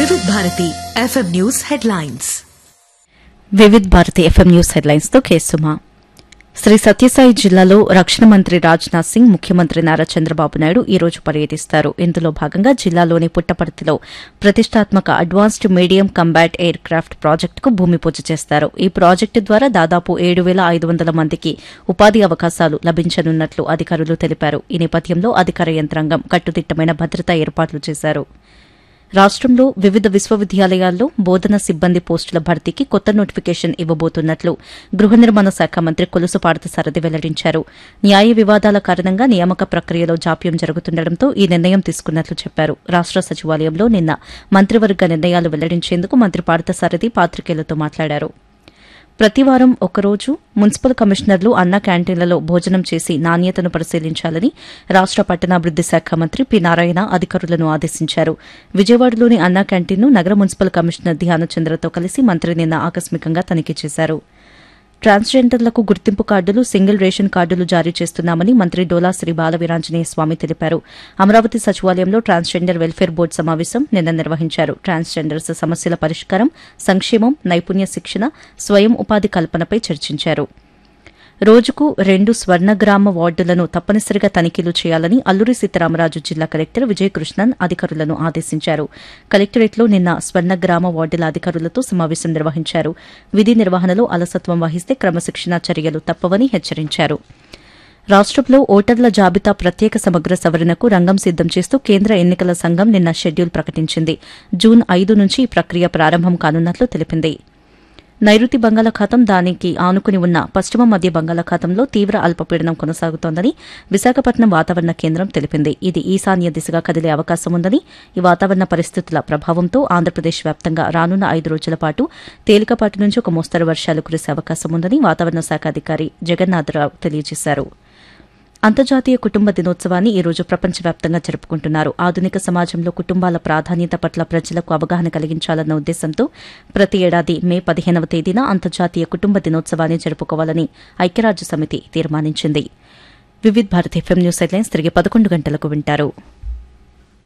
వివిధ Bharati FM news headlines Vividh Bharati FM news headlines తో కేసుమా శ్రీ సత్యసాయి జిల్లాలో రక్షణ మంత్రి రాజ్నాథ్ సింగ్ ముఖ్యమంత్రి నారా చంద్రబాబు నాయుడు ఈ రోజు పర్యటిస్తారు ఇందులో భాగంగా జిల్లాలోని పుట్టపర్తిలో ప్రతిష్టాత్మక advanced medium combat aircraft ప్రాజెక్టుకు భూమి పూజ చేస్తారు ఈ ప్రాజెక్టు ద్వారా దాదాపు ఏడు వేల ఐదు వందల మందికి ఉపాధి అవకాశాలు లభించనున్నట్లు అధికారులు తెలిపారు ఈ నేపథ్యంలో అధికార యంత్రాంగం కట్టుదిట్టమైన భద్రతా ఏర్పాట్లు చేశారు రాష్ట్రంలో వివిధ విశ్వవిద్యాలయాల్లో బోధన సిబ్బంది పోస్టుల భర్తీకి కొత్త నోటిఫికేషన్ ఇవ్వబోతున్నట్లు గృహ నిర్మాణ శాఖ మంత్రి కొలుసు పార్థసారథి వెల్లడించారు న్యాయ వివాదాల కారణంగా నియామక ప్రక్రియలో జాప్యం జరుగుతుండటంతో ఈ నిర్ణయం తీసుకున్నట్లు చెప్పారు రాష్ట సచివాలయంలో నిన్న మంత్రివర్గ నిర్ణయాలు వెల్లడించేందుకు మంత్రి పార్థసారథి పాత్రికేయులతో మాట్లాడారు ప్రతివారం ఒకరోజు మున్సిపల్ కమిషనర్లు అన్న క్యాంటీన్లలో భోజనం చేసి నాణ్యతను పరిశీలించాలని రాష్ట పట్టణాభివృద్ది శాఖ మంత్రి పి నారాయణ అధికారులను ఆదేశించారు విజయవాడలోని అన్న క్యాంటీన్ను నగర మున్సిపల్ కమిషనర్ ధ్యానచంద్రతో కలిసి మంత్రి నిన్న ఆకస్మికంగా తనిఖీ చేశారు ట్రాన్స్జెండర్లకు గుర్తింపు కార్డులు సింగిల్ రేషన్ కార్డులు జారీ చేస్తున్నామని మంత్రి డోలా శ్రీ బాలవీరాంజనేయ స్వామి తెలిపారు అమరావతి సచివాలయంలో ట్రాన్స్జెండర్ వెల్ఫేర్ బోర్డు సమావేశం నిన్న నిర్వహించారు ట్రాన్స్జెండర్స్ సమస్యల పరిష్కారం సంక్షేమం నైపుణ్య శిక్షణ స్వయం ఉపాధి కల్పనపై చర్చించారు రోజుకు రెండు స్వర్ణగ్రామ వార్డులను తప్పనిసరిగా తనిఖీలు చేయాలని అల్లూరి సీతారామరాజు జిల్లా కలెక్టర్ విజయకృష్ణన్ అధికారులను ఆదేశించారు కలెక్టరేట్లో నిన్న స్వర్ణగ్రామ వార్డుల అధికారులతో సమావేశం నిర్వహించారు విధి నిర్వహణలో అలసత్వం వహిస్తే క్రమశిక్షణా చర్యలు తప్పవని హెచ్చరించారు రాష్ట్రంలో ఓటర్ల జాబితా ప్రత్యేక సమగ్ర సవరణకు రంగం సిద్దం చేస్తూ కేంద్ర ఎన్నికల సంఘం నిన్న షెడ్యూల్ ప్రకటించింది జూన్ ఐదు నుంచి ఈ ప్రక్రియ ప్రారంభం కానున్నట్లు తెలిపింది నైరుతి బంగాళాఖాతం దానికి ఆనుకుని ఉన్న పశ్చిమ మధ్య బంగాళాఖాతంలో తీవ్ర అల్పపీడనం కొనసాగుతోందని విశాఖపట్నం వాతావరణ కేంద్రం తెలిపింది ఇది ఈశాన్య దిశగా కదిలే అవకాశం ఉందని ఈ వాతావరణ పరిస్థితుల ప్రభావంతో ఆంధ్రప్రదేశ్ వ్యాప్తంగా రానున్న ఐదు రోజుల పాటు తేలికపాటి నుంచి ఒక మోస్తరు వర్షాలు కురిసే అవకాశం ఉందని వాతావరణ శాఖ అధికారి జగన్నాథరావు తెలియజేశారు అంతర్జాతీయ కుటుంబ దినోత్సవాన్ని ఈ రోజు ప్రపంచవ్యాప్తంగా జరుపుకుంటున్నారు ఆధునిక సమాజంలో కుటుంబాల ప్రాధాన్యత పట్ల ప్రజలకు అవగాహన కలిగించాలన్న ఉద్దేశంతో ప్రతి ఏడాది మే పదిహేనవ తేదీన అంతర్జాతీయ కుటుంబ దినోత్సవాన్ని జరుపుకోవాలని ఐక్యరాజ్య సమితి తీర్మానించింది Vividh Bharat FM news headlines తిరిగి పదకొండు గంటలకు వింటారు